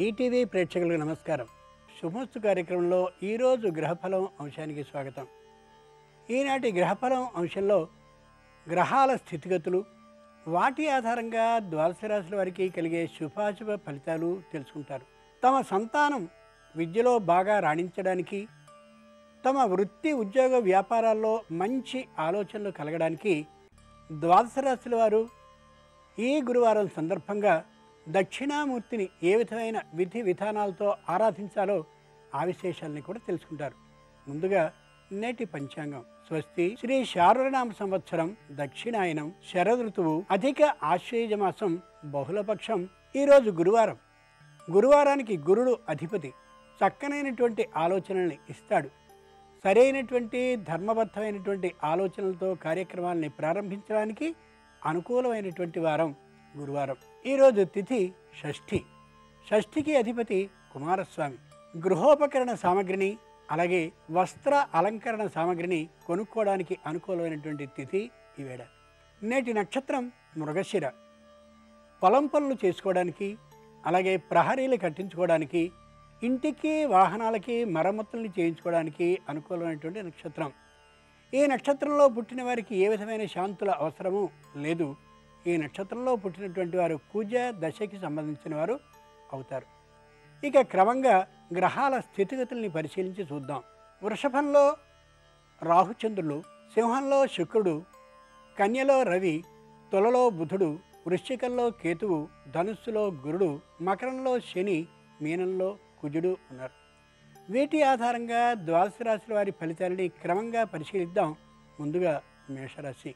ETV ప్రేక్షకులకు నమస్కారం శుభమస్తు కార్యక్రమంలో ఈరోజు గ్రహఫలం అంశానికి స్వాగతం ఈనాటి గ్రహఫలం అంశంలో గ్రహాల స్థితిగతులు వాటి ఆధారంగా ద్వాదశ రాశుల వారికి కలిగే శుభాశుభ ఫలితాలు తెలుసుకుంటారు తమ సంతానం విద్యలో బాగా రాణించడానికి తమ వృత్తి ఉద్యోగ వ్యాపారాల్లో మంచి ఆలోచనలు కలగడానికి ద్వాదశ రాశుల వారు ఈ గురువారం సందర్భంగా దక్షిణామూర్తిని ఏ విధమైన విధి విధానాలతో ఆరాధించాలో ఆ విశేషాలని కూడా తెలుసుకుంటారు ముందుగా నేటి పంచాంగం స్వస్తి శ్రీ శారనామ సంవత్సరం దక్షిణాయనం శరదృతువు అధిక ఆశ్వయుజ మాసం బహుళపక్షం ఈరోజు గురువారం గురువారానికి గురుడు అధిపతి చక్కనైనటువంటి ఆలోచనల్ని ఇస్తాడు సరైనటువంటి ధర్మబద్ధమైనటువంటి ఆలోచనలతో కార్యక్రమాలని ప్రారంభించడానికి అనుకూలమైనటువంటి వారం గురువారం ఈరోజు తిథి షష్ఠి షష్ఠికి అధిపతి కుమారస్వామి గృహోపకరణ సామగ్రిని అలాగే వస్త్ర అలంకరణ సామగ్రిని కొనుక్కోవడానికి అనుకూలమైనటువంటి తిథి ఈవేళ నేటి నక్షత్రం మృగశిర పొలం పనులు చేసుకోవడానికి అలాగే ప్రహరీలు కట్టించుకోవడానికి ఇంటికి వాహనాలకి మరమ్మతుల్ని చేయించుకోవడానికి అనుకూలమైనటువంటి నక్షత్రం ఈ నక్షత్రంలో పుట్టిన వారికి ఏ విధమైన శాంతుల అవసరము లేదు ఈ నక్షత్రంలో పుట్టినటువంటి వారు కుజ దశకి సంబంధించిన వారు అవుతారు ఇక క్రమంగా గ్రహాల స్థితిగతుల్ని పరిశీలించి చూద్దాం వృషభంలో రాహుచంద్రులు సింహంలో శుక్రుడు కన్యలో రవి తులలో బుధుడు వృశ్చికంలో కేతువు ధనుస్సులో గురుడు మకరంలో శని మీనంలో కుజుడు ఉన్నారు వీటి ఆధారంగా ద్వాదశ రాశుల వారి ఫలితాలని క్రమంగా పరిశీలిద్దాం ముందుగా మేషరాశి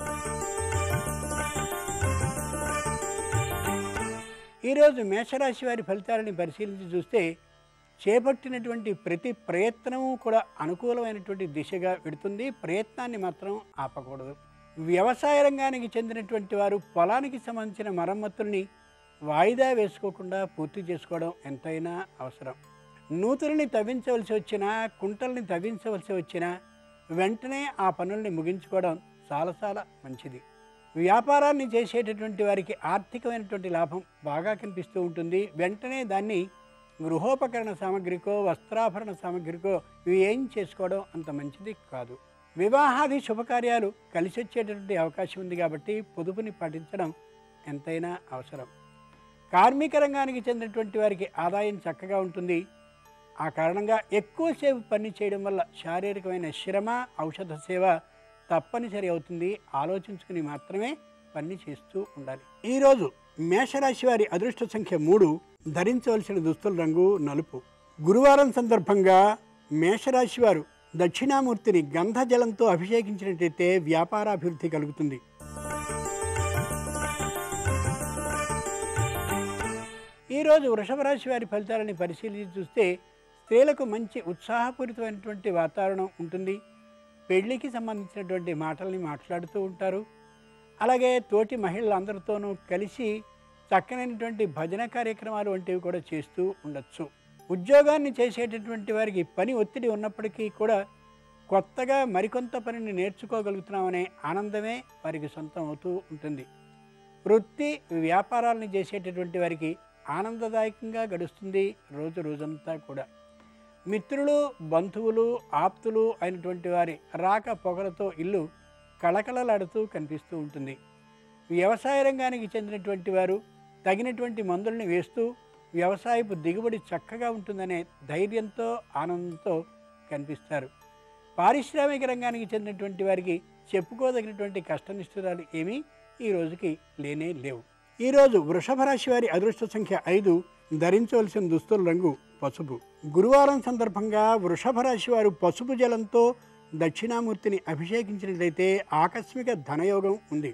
ఈరోజు మేషరాశి వారి ఫలితాలని పరిశీలించి చూస్తే చేపట్టినటువంటి ప్రతి ప్రయత్నము కూడా అనుకూలమైనటువంటి దిశగా వెడుతుంది ప్రయత్నాన్ని మాత్రం ఆపకూడదు వ్యవసాయ రంగానికి చెందినటువంటి వారు పొలానికి సంబంధించిన మరమ్మతుల్ని వాయిదా వేసుకోకుండా పూర్తి చేసుకోవడం ఎంతైనా అవసరం నూతుల్ని తవ్వించవలసి వచ్చినా కుంటల్ని తవ్వించవలసి వచ్చినా వెంటనే ఆ పనుల్ని ముగించుకోవడం చాలా చాలా మంచిది వ్యాపారాన్ని చేసేటటువంటి వారికి ఆర్థికమైనటువంటి లాభం బాగా కనిపిస్తూ ఉంటుంది వెంటనే దాన్ని గృహోపకరణ సామగ్రికో వస్త్రాభరణ సామగ్రికో ఇవి ఏం చేసుకోవడం అంత మంచిది కాదు వివాహాది శుభకార్యాలు కలిసి వచ్చేటటువంటి అవకాశం ఉంది కాబట్టి పొదుపుని పాటించడం ఎంతైనా అవసరం కార్మిక రంగానికి చెందినటువంటి వారికి ఆదాయం చక్కగా ఉంటుంది ఆ కారణంగా ఎక్కువసేపు పని చేయడం వల్ల శారీరకమైన శ్రమ ఔషధ సేవ తప్పనిసరి అవుతుంది ఆలోచించుకుని మాత్రమే పని చేస్తూ ఉండాలి ఈరోజు మేషరాశి వారి అదృష్ట సంఖ్య మూడు ధరించవలసిన దుస్తుల రంగు నలుపు గురువారం సందర్భంగా మేషరాశి వారు దక్షిణామూర్తిని గంధజలంతో అభిషేకించినట్లయితే వ్యాపారాభివృద్ధి కలుగుతుంది ఈరోజు వృషభ రాశి వారి ఫలితాలని పరిశీలించి చూస్తే స్త్రీలకు మంచి ఉత్సాహపూరితమైనటువంటి వాతావరణం ఉంటుంది పెళ్లికి సంబంధించినటువంటి మాటల్ని మాట్లాడుతూ ఉంటారు అలాగే తోటి మహిళలందరితోనూ కలిసి చక్కనైనటువంటి భజన కార్యక్రమాలు వంటివి కూడా చేస్తూ ఉండొచ్చు ఉద్యోగాన్ని చేసేటటువంటి వారికి పని ఒత్తిడి ఉన్నప్పటికీ కూడా కొత్తగా మరికొంత పనిని నేర్చుకోగలుగుతున్నామనే ఆనందమే వారికి సొంతం అవుతూ ఉంటుంది వృత్తి వ్యాపారాలను చేసేటటువంటి వారికి ఆనందదాయకంగా గడుస్తుంది రోజు రోజంతా కూడా మిత్రులు బంధువులు ఆప్తులు అయినటువంటి వారి రాక పొగలతో ఇల్లు కళకళలాడుతూ కనిపిస్తూ ఉంటుంది వ్యవసాయ రంగానికి చెందినటువంటి వారు తగినటువంటి మందుల్ని వేస్తూ వ్యవసాయపు దిగుబడి చక్కగా ఉంటుందనే ధైర్యంతో ఆనందంతో కనిపిస్తారు పారిశ్రామిక రంగానికి చెందినటువంటి వారికి చెప్పుకోదగినటువంటి కష్టనిష్ఠురాలు ఏమీ ఈ రోజుకి లేనే లేవు ఈరోజు వృషభ రాశి వారి అదృష్ట సంఖ్య ఐదు ధరించవలసిన దుస్తుల రంగు పసుపు గురువారం సందర్భంగా వృషభ రాశి వారు పసుపు జలంతో దక్షిణామూర్తిని అభిషేకించినట్లయితే ఆకస్మిక ధనయోగం ఉంది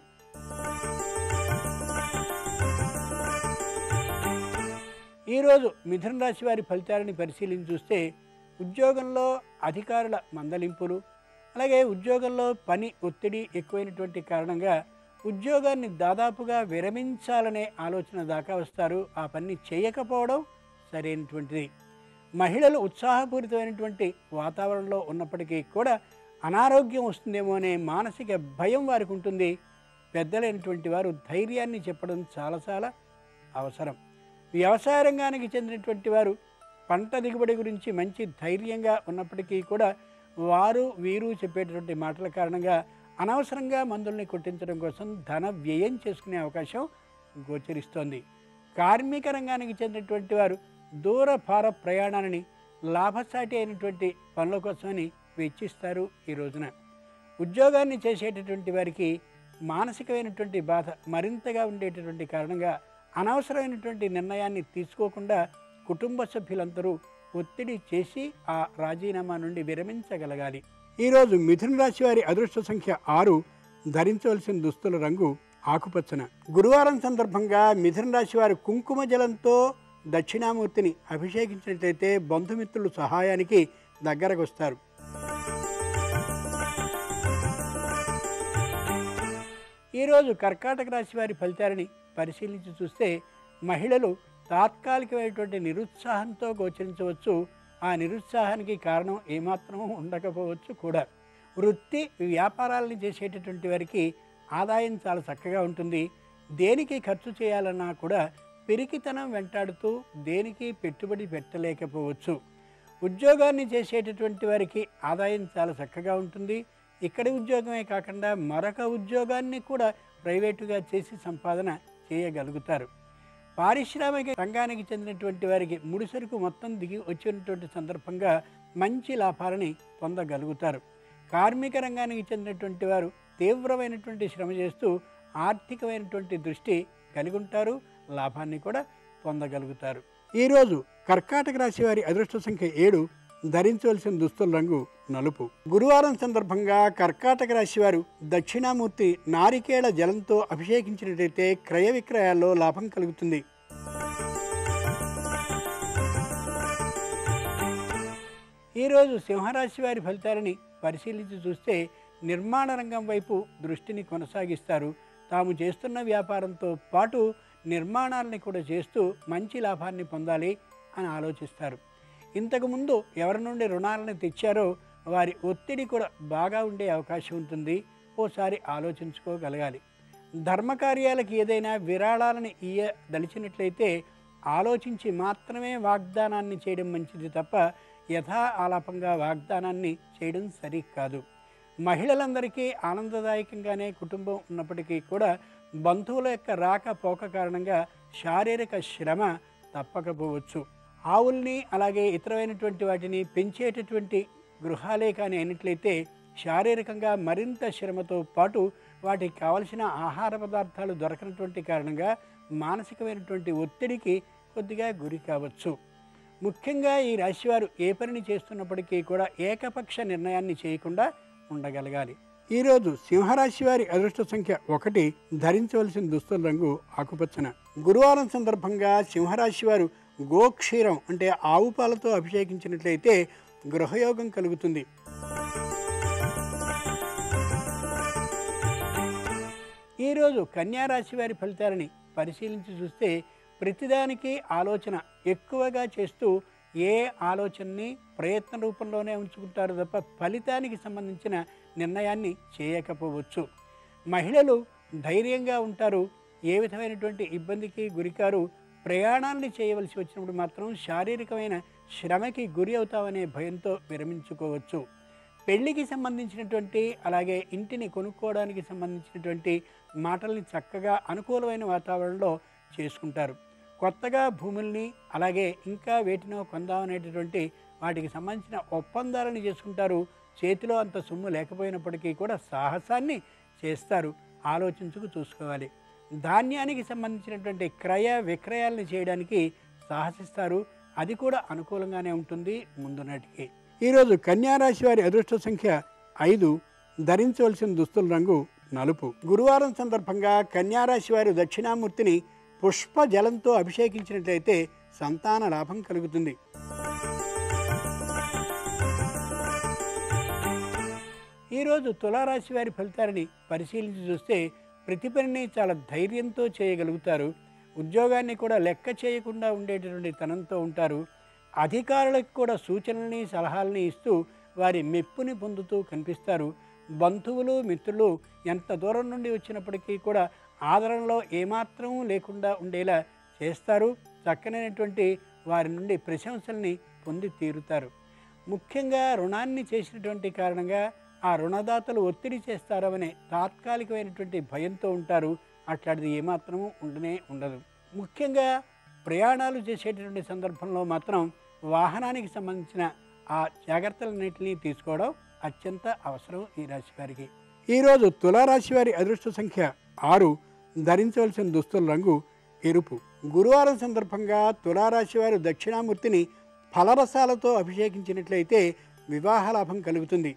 ఈరోజు మిథున రాశి వారి ఫలితాలని పరిశీలించి చూస్తే ఉద్యోగంలో అధికారుల మందలింపులు అలాగే ఉద్యోగంలో పని ఒత్తిడి ఎక్కువైనటువంటి కారణంగా ఉద్యోగాన్ని దాదాపుగా విరమించాలనే ఆలోచన దాకా వస్తారు ఆ పని చేయకపోవడం సరైనటువంటిది మహిళలు ఉత్సాహపూరితమైనటువంటి వాతావరణంలో ఉన్నప్పటికీ కూడా అనారోగ్యం వస్తుందేమో అనే మానసిక భయం వారికి ఉంటుంది పెద్దలైనటువంటి వారు ధైర్యాన్ని చెప్పడం చాలా చాలా అవసరం వ్యవసాయ రంగానికి చెందినటువంటి వారు పంట దిగుబడి గురించి మంచి ధైర్యంగా ఉన్నప్పటికీ కూడా వారు వీరు చెప్పేటటువంటి మాటల కారణంగా అనవసరంగా మందుల్ని కొట్టించడం కోసం ధన వ్యయం చేసుకునే అవకాశం గోచరిస్తోంది కార్మిక రంగానికి చెందినటువంటి వారు దూర భార ప్రయాణాలని లాభసాటి అయినటువంటి పనుల కోసమని వెచ్చిస్తారు ఈ రోజున ఉద్యోగాన్ని చేసేటటువంటి వారికి మానసికమైనటువంటి బాధ మరింతగా ఉండేటటువంటి కారణంగా అనవసరమైనటువంటి నిర్ణయాన్ని తీసుకోకుండా కుటుంబ సభ్యులందరూ ఒత్తిడి చేసి ఆ రాజీనామా నుండి విరమించగలగాలి ఈరోజు మిథున రాశి వారి అదృష్ట సంఖ్య ఆరు ధరించవలసిన దుస్తుల రంగు ఆకుపచ్చన గురువారం సందర్భంగా మిథున రాశి వారు కుంకుమ జలంతో దక్షిణామూర్తిని అభిషేకించినట్లయితే బంధుమిత్రులు సహాయానికి దగ్గరకు వస్తారు ఈరోజు కర్కాటక రాశి వారి ఫలితాలని పరిశీలించి చూస్తే మహిళలు తాత్కాలికమైనటువంటి నిరుత్సాహంతో గోచరించవచ్చు ఆ నిరుత్సాహానికి కారణం ఏమాత్రం ఉండకపోవచ్చు కూడా వృత్తి వ్యాపారాలను చేసేటటువంటి వారికి ఆదాయం చాలా చక్కగా ఉంటుంది దేనికి ఖర్చు చేయాలన్నా కూడా పిరికితనం వెంటాడుతూ దేనికి పెట్టుబడి పెట్టలేకపోవచ్చు ఉద్యోగాన్ని చేసేటటువంటి వారికి ఆదాయం చాలా చక్కగా ఉంటుంది ఇక్కడి ఉద్యోగమే కాకుండా మరొక ఉద్యోగాన్ని కూడా ప్రైవేటుగా చేసి సంపాదన చేయగలుగుతారు పారిశ్రామిక రంగానికి చెందినటువంటి వారికి ముడిసరుకు మొత్తం దిగి వచ్చినటువంటి సందర్భంగా మంచి లాభాలని పొందగలుగుతారు కార్మిక రంగానికి చెందినటువంటి వారు తీవ్రమైనటువంటి శ్రమ చేస్తూ ఆర్థికమైనటువంటి దృష్టి కలిగి ఉంటారు లాభాన్ని కూడా పొందగలుగుతారు ఈరోజు కర్కాటక రాశి వారి అదృష్ట సంఖ్య ఏడు ధరించవలసిన దుస్తుల రంగు నలుపు గురువారం సందర్భంగా కర్కాటక రాశి వారు దక్షిణామూర్తి నారికేళ జలంతో అభిషేకించినట్లయితే క్రయ విక్రయాల్లో లాభం కలుగుతుంది ఈరోజు సింహరాశి వారి ఫలితాలని పరిశీలించి చూస్తే నిర్మాణ రంగం వైపు దృష్టిని కొనసాగిస్తారు తాము చేస్తున్న వ్యాపారంతో పాటు నిర్మాణాలని కూడా చేస్తూ మంచి లాభాన్ని పొందాలి అని ఆలోచిస్తారు ఇంతకుముందు ఎవరి నుండి రుణాలను తెచ్చారో వారి ఒత్తిడి కూడా బాగా ఉండే అవకాశం ఉంటుంది ఓసారి ఆలోచించుకోగలగాలి ధర్మకార్యాలకు ఏదైనా విరాళాలను ఇయ్యదలిచినట్లయితే ఆలోచించి మాత్రమే వాగ్దానాన్ని చేయడం మంచిది తప్ప యథా ఆలాపంగా వాగ్దానాన్ని చేయడం సరికాదు మహిళలందరికీ ఆనందదాయకంగానే కుటుంబం ఉన్నప్పటికీ కూడా బంధువుల యొక్క రాక పోక కారణంగా శారీరక శ్రమ తప్పకపోవచ్చు ఆవుల్ని అలాగే ఇతరమైనటువంటి వాటిని పెంచేటటువంటి గృహాలే కానీ అయినట్లయితే శారీరకంగా మరింత శ్రమతో పాటు వాటికి కావలసిన ఆహార పదార్థాలు దొరకనటువంటి కారణంగా మానసికమైనటువంటి ఒత్తిడికి కొద్దిగా గురి కావచ్చు ముఖ్యంగా ఈ రాశివారు ఏ పనిని చేస్తున్నప్పటికీ కూడా ఏకపక్ష నిర్ణయాన్ని చేయకుండా ఉండగలగాలి ఈరోజు సింహరాశి వారి అదృష్ట సంఖ్య ఒకటి ధరించవలసిన దుస్తుల రంగు ఆకుపచ్చన గురువారం సందర్భంగా సింహరాశి వారు గోక్షీరం అంటే ఆవు పాలతో అభిషేకించినట్లయితే గృహయోగం కలుగుతుంది ఈరోజు కన్యారాశి వారి ఫలితాలని పరిశీలించి చూస్తే ప్రతిదానికి ఆలోచన ఎక్కువగా చేస్తూ ఏ ఆలోచనని ప్రయత్న రూపంలోనే ఉంచుకుంటారు తప్ప ఫలితానికి సంబంధించిన నిర్ణయాన్ని చేయకపోవచ్చు మహిళలు ధైర్యంగా ఉంటారు ఏ విధమైనటువంటి ఇబ్బందికి గురికారు ప్రయాణాన్ని చేయవలసి వచ్చినప్పుడు మాత్రం శారీరకమైన శ్రమకి గురి అవుతామనే భయంతో విరమించుకోవచ్చు పెళ్లికి సంబంధించినటువంటి అలాగే ఇంటిని కొనుక్కోవడానికి సంబంధించినటువంటి మాటల్ని చక్కగా అనుకూలమైన వాతావరణంలో చేసుకుంటారు కొత్తగా భూముల్ని అలాగే ఇంకా వేటినో కొందామనేటటువంటి వాటికి సంబంధించిన ఒప్పందాలను చేసుకుంటారు చేతిలో అంత సొమ్ము లేకపోయినప్పటికీ కూడా సాహసాన్ని చేస్తారు ఆలోచించుకు చూసుకోవాలి ధాన్యానికి సంబంధించినటువంటి క్రయ విక్రయాలను చేయడానికి సాహసిస్తారు అది కూడా అనుకూలంగానే ఉంటుంది ముందు నాటికి ఈరోజు కన్యారాశి వారి అదృష్ట సంఖ్య ఐదు ధరించవలసిన దుస్తుల రంగు నలుపు గురువారం సందర్భంగా కన్యారాశి వారి దక్షిణామూర్తిని పుష్ప జలంతో అభిషేకించినట్లయితే సంతాన లాభం కలుగుతుంది ఈరోజు తులారాశి వారి ఫలితాలని పరిశీలించి చూస్తే ప్రతి పనిని చాలా ధైర్యంతో చేయగలుగుతారు ఉద్యోగాన్ని కూడా లెక్క చేయకుండా ఉండేటటువంటి తనంతో ఉంటారు అధికారులకు కూడా సూచనల్ని సలహాలని ఇస్తూ వారి మెప్పుని పొందుతూ కనిపిస్తారు బంధువులు మిత్రులు ఎంత దూరం నుండి వచ్చినప్పటికీ కూడా ఆదరణలో ఏమాత్రం లేకుండా ఉండేలా చేస్తారు చక్కనైనటువంటి వారి నుండి ప్రశంసల్ని పొంది తీరుతారు ముఖ్యంగా రుణాన్ని చేసినటువంటి కారణంగా ఆ రుణదాతలు ఒత్తిడి చేస్తారనే తాత్కాలికమైనటువంటి భయంతో ఉంటారు అట్లాంటిది ఏమాత్రము ఉండనే ఉండదు ముఖ్యంగా ప్రయాణాలు చేసేటటువంటి సందర్భంలో మాత్రం వాహనానికి సంబంధించిన ఆ జాగ్రత్తలన్నింటినీ తీసుకోవడం అత్యంత అవసరం ఈ రాశి వారికి ఈరోజు తులారాశి వారి అదృష్ట సంఖ్య ఆరు ధరించవలసిన దుస్తుల రంగు ఎరుపు గురువారం సందర్భంగా తులారాశి వారు దక్షిణామూర్తిని ఫలరసాలతో అభిషేకించినట్లయితే వివాహ లాభం కలుగుతుంది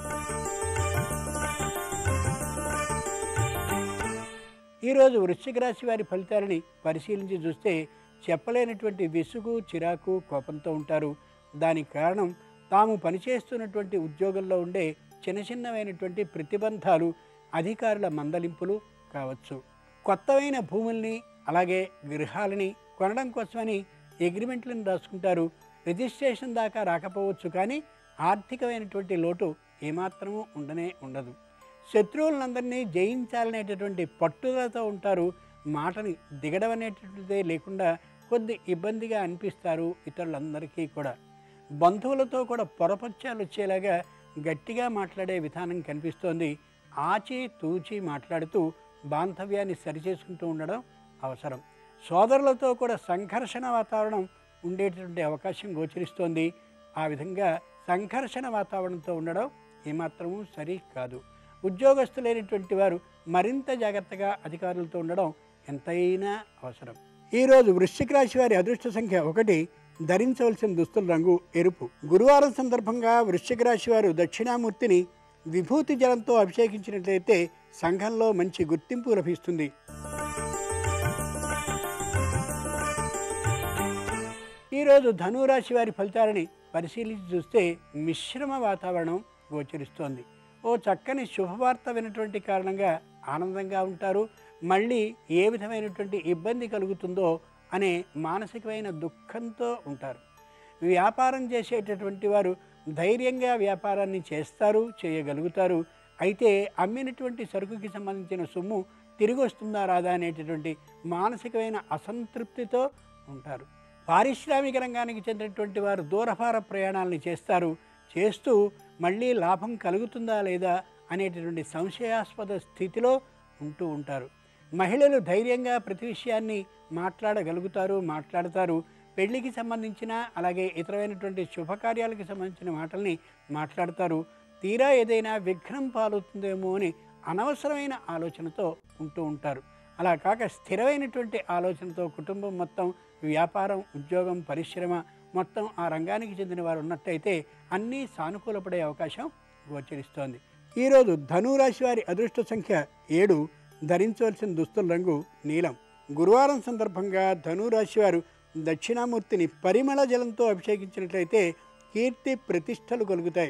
ఈరోజు వృశ్చిక రాశి వారి ఫలితాలని పరిశీలించి చూస్తే చెప్పలేనటువంటి విసుగు చిరాకు కోపంతో ఉంటారు దానికి కారణం తాము పనిచేస్తున్నటువంటి ఉద్యోగంలో ఉండే చిన్న చిన్నవైనటువంటి ప్రతిబంధాలు అధికారుల మందలింపులు కావచ్చు కొత్తవైన భూముల్ని అలాగే గృహాలని కొనడం కోసమని అగ్రిమెంట్లను రాసుకుంటారు రిజిస్ట్రేషన్ దాకా రాకపోవచ్చు కానీ ఆర్థికమైనటువంటి లోటు ఏమాత్రము ఉండనే ఉండదు శత్రువులందరినీ జయించాలనేటటువంటి పట్టుదలతో ఉంటారు మాటని దిగడం అనేటటువంటిదే లేకుండా కొద్ది ఇబ్బందిగా అనిపిస్తారు ఇతరులందరికీ కూడా బంధువులతో కూడా పొరపచ్చాలు వచ్చేలాగా గట్టిగా మాట్లాడే విధానం కనిపిస్తోంది ఆచి తూచి మాట్లాడుతూ బాంధవ్యాన్ని సరిచేసుకుంటూ ఉండడం అవసరం సోదరులతో కూడా సంఘర్షణ వాతావరణం ఉండేటటువంటి అవకాశం గోచరిస్తోంది ఆ విధంగా సంఘర్షణ వాతావరణంతో ఉండడం ఏమాత్రమూ సరి కాదు ఉద్యోగస్తులైనటువంటి వారు మరింత జాగ్రత్తగా అధికారులతో ఉండడం ఎంతైనా అవసరం ఈరోజు వృశ్చిక రాశి వారి అదృష్ట సంఖ్య ఒకటి ధరించవలసిన దుస్తుల రంగు ఎరుపు గురువారం సందర్భంగా వృశ్చిక రాశి వారు దక్షిణామూర్తిని విభూతి జలంతో అభిషేకించినట్లయితే సంఘంలో మంచి గుర్తింపు లభిస్తుంది ఈరోజు ధనురాశి వారి ఫలితాలని పరిశీలించి చూస్తే మిశ్రమ వాతావరణం గోచరిస్తోంది ఓ చక్కని శుభవార్త వినటువంటి కారణంగా ఆనందంగా ఉంటారు మళ్ళీ ఏ విధమైనటువంటి ఇబ్బంది కలుగుతుందో అనే మానసికమైన దుఃఖంతో ఉంటారు వ్యాపారం చేసేటటువంటి వారు ధైర్యంగా వ్యాపారాన్ని చేస్తారు చేయగలుగుతారు అయితే అమ్మినటువంటి సరుకుకి సంబంధించిన సొమ్ము తిరిగి వస్తుందా రాదా అనేటటువంటి మానసికమైన అసంతృప్తితో ఉంటారు పారిశ్రామిక రంగానికి చెందినటువంటి వారు దూరభార ప్రయాణాలను చేస్తారు చేస్తూ మళ్ళీ లాభం కలుగుతుందా లేదా అనేటటువంటి సంశయాస్పద స్థితిలో ఉంటూ ఉంటారు మహిళలు ధైర్యంగా ప్రతి విషయాన్ని మాట్లాడగలుగుతారు మాట్లాడతారు పెళ్లికి సంబంధించిన అలాగే ఇతరమైనటువంటి శుభకార్యాలకు సంబంధించిన మాటల్ని మాట్లాడతారు తీరా ఏదైనా విఘ్నం పాలవుతుందేమో అని అనవసరమైన ఆలోచనతో ఉంటూ ఉంటారు అలా కాక స్థిరమైనటువంటి ఆలోచనతో కుటుంబం మొత్తం వ్యాపారం ఉద్యోగం పరిశ్రమ మొత్తం ఆ రంగానికి చెందిన వారు ఉన్నట్టయితే అన్నీ సానుకూలపడే అవకాశం గోచరిస్తోంది ఈరోజు ధనురాశి వారి అదృష్ట సంఖ్య ఏడు ధరించవలసిన దుస్తుల రంగు నీలం గురువారం సందర్భంగా ధనురాశి వారు దక్షిణామూర్తిని పరిమళ జలంతో అభిషేకించినట్లయితే కీర్తి ప్రతిష్టలు కలుగుతాయి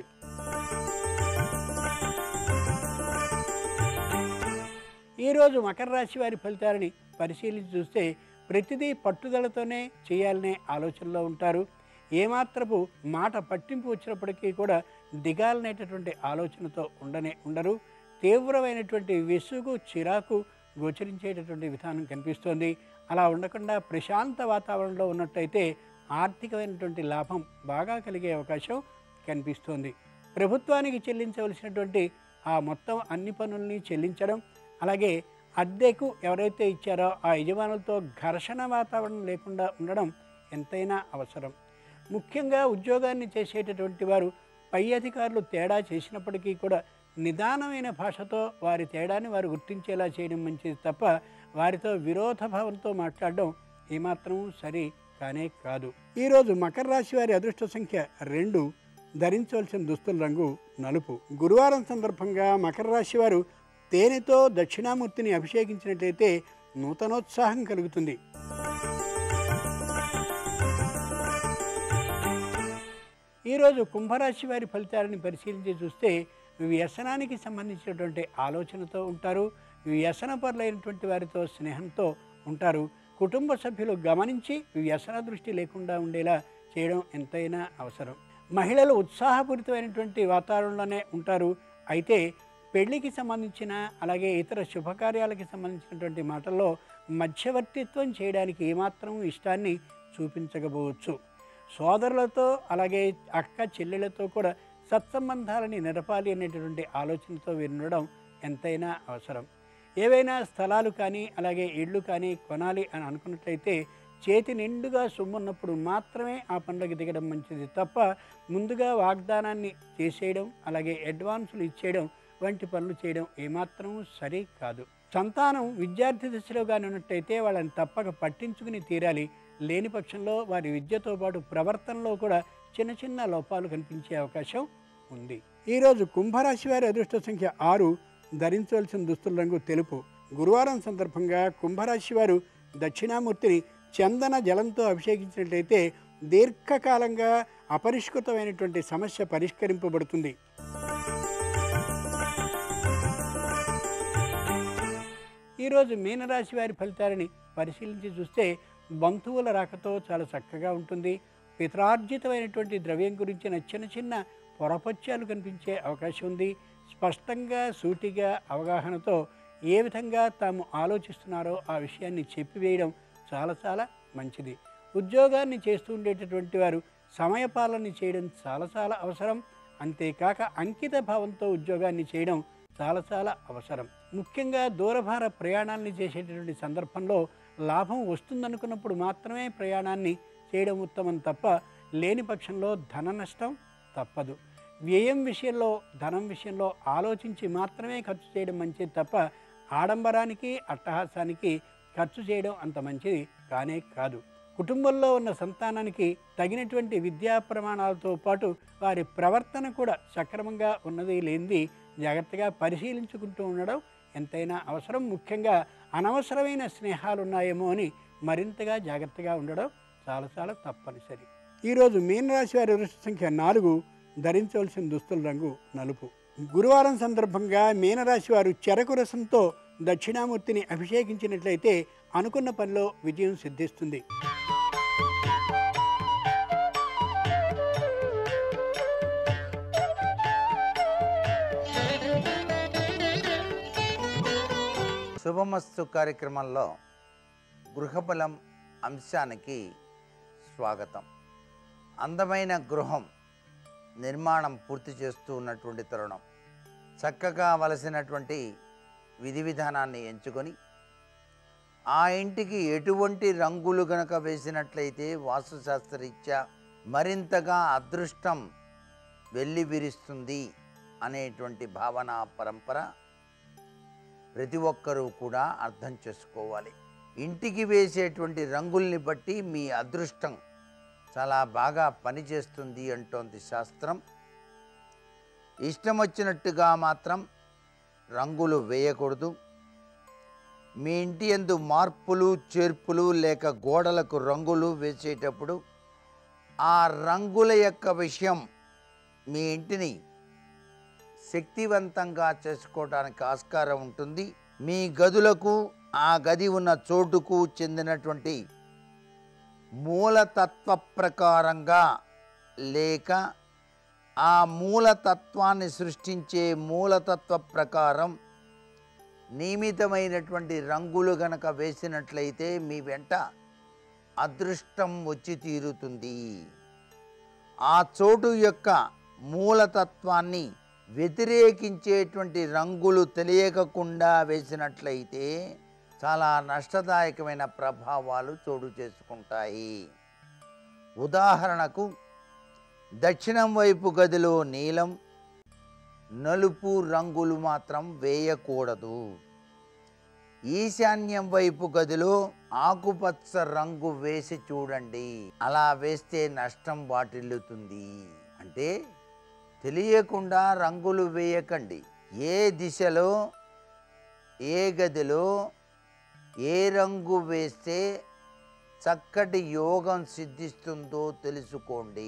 ఈరోజు మకర రాశి వారి ఫలితాలని పరిశీలించి చూస్తే ప్రతిదీ పట్టుదలతోనే చేయాలనే ఆలోచనలో ఉంటారు ఏమాత్రపు మాట పట్టింపు వచ్చినప్పటికీ కూడా దిగాలనేటటువంటి ఆలోచనతో ఉండనే ఉండరు తీవ్రమైనటువంటి విసుగు చిరాకు గోచరించేటటువంటి విధానం కనిపిస్తోంది అలా ఉండకుండా ప్రశాంత వాతావరణంలో ఉన్నట్టయితే ఆర్థికమైనటువంటి లాభం బాగా కలిగే అవకాశం కనిపిస్తోంది ప్రభుత్వానికి చెల్లించవలసినటువంటి ఆ మొత్తం అన్ని పనుల్ని చెల్లించడం అలాగే అద్దెకు ఎవరైతే ఇచ్చారో ఆ యజమానులతో ఘర్షణ వాతావరణం లేకుండా ఉండడం ఎంతైనా అవసరం ముఖ్యంగా ఉద్యోగాన్ని చేసేటటువంటి వారు పై అధికారులు తేడా చేసినప్పటికీ కూడా నిదానమైన భాషతో వారి తేడాన్ని వారు గుర్తించేలా చేయడం మంచిది తప్ప వారితో విరోధ భావంతో మాట్లాడడం ఏమాత్రం సరి కానే కాదు ఈరోజు మకర రాశి వారి అదృష్ట సంఖ్య రెండు ధరించవలసిన దుస్తుల రంగు నలుపు గురువారం సందర్భంగా మకర రాశి వారు తేనెతో దక్షిణామూర్తిని అభిషేకించినట్లయితే నూతనోత్సాహం కలుగుతుంది ఈరోజు కుంభరాశి వారి ఫలితాలను పరిశీలించి చూస్తే వ్యసనానికి సంబంధించినటువంటి ఆలోచనతో ఉంటారు వ్యసనపరులైనటువంటి వారితో స్నేహంతో ఉంటారు కుటుంబ సభ్యులు గమనించి వ్యసన దృష్టి లేకుండా ఉండేలా చేయడం ఎంతైనా అవసరం మహిళలు ఉత్సాహపూరితమైనటువంటి వాతావరణంలోనే ఉంటారు అయితే పెళ్లికి సంబంధించిన అలాగే ఇతర శుభకార్యాలకి సంబంధించినటువంటి మాటల్లో మధ్యవర్తిత్వం చేయడానికి ఏమాత్రం ఇష్టాన్ని చూపించకపోవచ్చు సోదరులతో అలాగే అక్క చెల్లెలతో కూడా సత్సంబంధాలని నిరపాలి అనేటటువంటి ఆలోచనతో వినడం ఎంతైనా అవసరం ఏవైనా స్థలాలు కానీ అలాగే ఇళ్ళు కానీ కొనాలి అని అనుకున్నట్లయితే చేతి నిండుగా సొమ్మున్నప్పుడు మాత్రమే ఆ పనులకు దిగడం మంచిది తప్ప ముందుగా వాగ్దానాన్ని చేసేయడం అలాగే అడ్వాన్సులు ఇచ్చేయడం వంటి పనులు చేయడం ఏమాత్రం సరి కాదు సంతానం విద్యార్థి దశలో కానీ ఉన్నట్టయితే వాళ్ళని తప్పక పట్టించుకుని తీరాలి లేని పక్షంలో వారి విద్యతో పాటు ప్రవర్తనలో కూడా చిన్న చిన్న లోపాలు కనిపించే అవకాశం ఉంది ఈరోజు కుంభరాశి వారి అదృష్ట సంఖ్య ఆరు ధరించవలసిన దుస్తుల రంగు తెలుపు గురువారం సందర్భంగా కుంభరాశి వారు దక్షిణామూర్తిని చందన జలంతో అభిషేకించినట్లయితే దీర్ఘకాలంగా అపరిష్కృతమైనటువంటి సమస్య పరిష్కరింపబడుతుంది ఈరోజు మీనరాశి వారి ఫలితాలని పరిశీలించి చూస్తే బంధువుల రాకతో చాలా చక్కగా ఉంటుంది పితరార్జితమైనటువంటి ద్రవ్యం గురించిన చిన్న చిన్న పొరపత్యాలు కనిపించే అవకాశం ఉంది స్పష్టంగా సూటిగా అవగాహనతో ఏ విధంగా తాము ఆలోచిస్తున్నారో ఆ విషయాన్ని చెప్పివేయడం చాలా చాలా మంచిది ఉద్యోగాన్ని చేస్తూ ఉండేటటువంటి వారు సమయపాలన చేయడం చాలా చాలా అవసరం అంతేకాక అంకిత భావంతో ఉద్యోగాన్ని చేయడం చాలా చాలా అవసరం ముఖ్యంగా దూరభార ప్రయాణాలని చేసేటటువంటి సందర్భంలో లాభం వస్తుందనుకున్నప్పుడు మాత్రమే ప్రయాణాన్ని చేయడం ఉత్తమం తప్ప లేని పక్షంలో ధన నష్టం తప్పదు వ్యయం విషయంలో ధనం విషయంలో ఆలోచించి మాత్రమే ఖర్చు చేయడం మంచిది తప్ప ఆడంబరానికి అట్టహాసానికి ఖర్చు చేయడం అంత మంచిది కానే కాదు కుటుంబంలో ఉన్న సంతానానికి తగినటువంటి విద్యా ప్రమాణాలతో పాటు వారి ప్రవర్తన కూడా సక్రమంగా ఉన్నది లేనిది జాగ్రత్తగా పరిశీలించుకుంటూ ఉండడం ఎంతైనా అవసరం ముఖ్యంగా అనవసరమైన స్నేహాలు ఉన్నాయేమో అని మరింతగా జాగ్రత్తగా ఉండడం చాలా చాలా తప్పనిసరి ఈరోజు మీనరాశి వారి వృష్టి సంఖ్య నాలుగు ధరించవలసిన దుస్తుల రంగు నలుపు గురువారం సందర్భంగా మీనరాశి వారు చెరకు రసంతో దక్షిణామూర్తిని అభిషేకించినట్లయితే అనుకున్న పనిలో విజయం సిద్ధిస్తుంది శుభమస్తు కార్యక్రమంలో గృహబలం అంశానికి స్వాగతం అందమైన గృహం నిర్మాణం పూర్తి చేస్తూ ఉన్నటువంటి తరుణం చక్కగా వలసినటువంటి విధి విధానాన్ని ఎంచుకొని ఆ ఇంటికి ఎటువంటి రంగులు గనక వేసినట్లయితే వాస్తుశాస్త్రరీత్యా మరింతగా అదృష్టం వెళ్ళి విరుస్తుంది అనేటువంటి భావన పరంపర ప్రతి ఒక్కరూ కూడా అర్థం చేసుకోవాలి ఇంటికి వేసేటువంటి రంగుల్ని బట్టి మీ అదృష్టం చాలా బాగా పనిచేస్తుంది అంటోంది శాస్త్రం ఇష్టం వచ్చినట్టుగా మాత్రం రంగులు వేయకూడదు మీ ఇంటి ఎందు మార్పులు చేర్పులు లేక గోడలకు రంగులు వేసేటప్పుడు ఆ రంగుల యొక్క విషయం మీ ఇంటిని శక్తివంతంగా చేసుకోవడానికి ఆస్కారం ఉంటుంది మీ గదులకు ఆ గది ఉన్న చోటుకు చెందినటువంటి మూలతత్వ ప్రకారంగా లేక ఆ మూలతత్వాన్ని సృష్టించే మూలతత్వ ప్రకారం నియమితమైనటువంటి రంగులు గనక వేసినట్లయితే మీ వెంట అదృష్టం వచ్చి తీరుతుంది ఆ చోటు యొక్క మూలతత్వాన్ని వ్యతిరేకించేటువంటి రంగులు తెలియకుండా వేసినట్లయితే చాలా నష్టదాయకమైన ప్రభావాలు చోటు చేసుకుంటాయి ఉదాహరణకు దక్షిణం వైపు గదిలో నీలం నలుపు రంగులు మాత్రం వేయకూడదు ఈశాన్యం వైపు గదిలో ఆకుపచ్చ రంగు వేసి చూడండి అలా వేస్తే నష్టం వాటిల్లుతుంది అంటే తెలియకుండా రంగులు వేయకండి ఏ దిశలో ఏ గదిలో ఏ రంగు వేస్తే చక్కటి యోగం సిద్ధిస్తుందో తెలుసుకోండి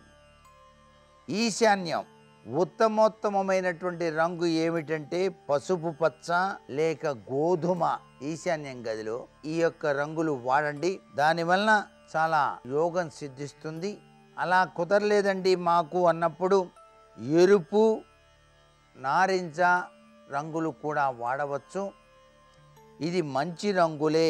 ఈశాన్యం ఉత్తమోత్తమమైనటువంటి రంగు ఏమిటంటే పసుపు పచ్చ లేక గోధుమ ఈశాన్యం గదిలో ఈ యొక్క రంగులు వాడండి దానివలన చాలా యోగం సిద్ధిస్తుంది అలా కుదరలేదండి మాకు అన్నప్పుడు ఎరుపు నారింజ రంగులు కూడా వాడవచ్చు ఇది మంచి రంగులే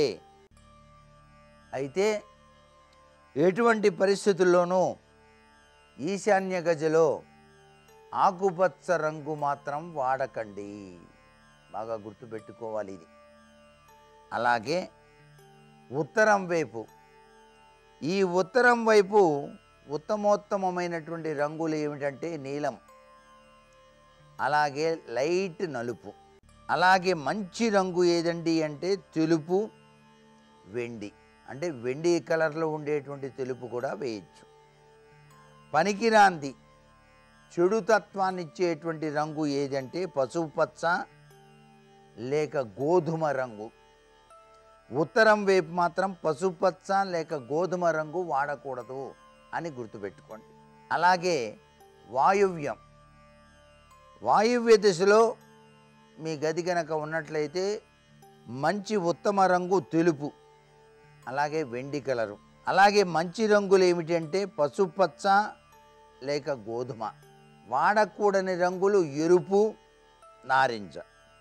అయితే ఎటువంటి పరిస్థితుల్లోనూ ఈశాన్య గజలో ఆకుపచ్చ రంగు మాత్రం వాడకండి బాగా గుర్తుపెట్టుకోవాలి ఇది అలాగే ఉత్తరం వైపు ఈ ఉత్తరం వైపు ఉత్తమోత్తమమైనటువంటి రంగులు ఏమిటంటే నీలం అలాగే లైట్ నలుపు అలాగే మంచి రంగు ఏదండి అంటే తెలుపు వెండి అంటే వెండి కలర్లో ఉండేటువంటి తెలుపు కూడా వేయచ్చు పనికిరాంది చెడు తత్వాన్ని ఇచ్చేటువంటి రంగు ఏదంటే పసుపు పచ్చ లేక గోధుమ రంగు ఉత్తరం వైపు మాత్రం పసుపచ్చ లేక గోధుమ రంగు వాడకూడదు అని గుర్తుపెట్టుకోండి అలాగే వాయువ్యం వాయువ్య దిశలో మీ గది కనుక ఉన్నట్లయితే మంచి ఉత్తమ రంగు తెలుపు అలాగే వెండి కలరు అలాగే మంచి రంగులు ఏమిటంటే పసుపచ్చ లేక గోధుమ వాడకూడని రంగులు ఎరుపు నారింజ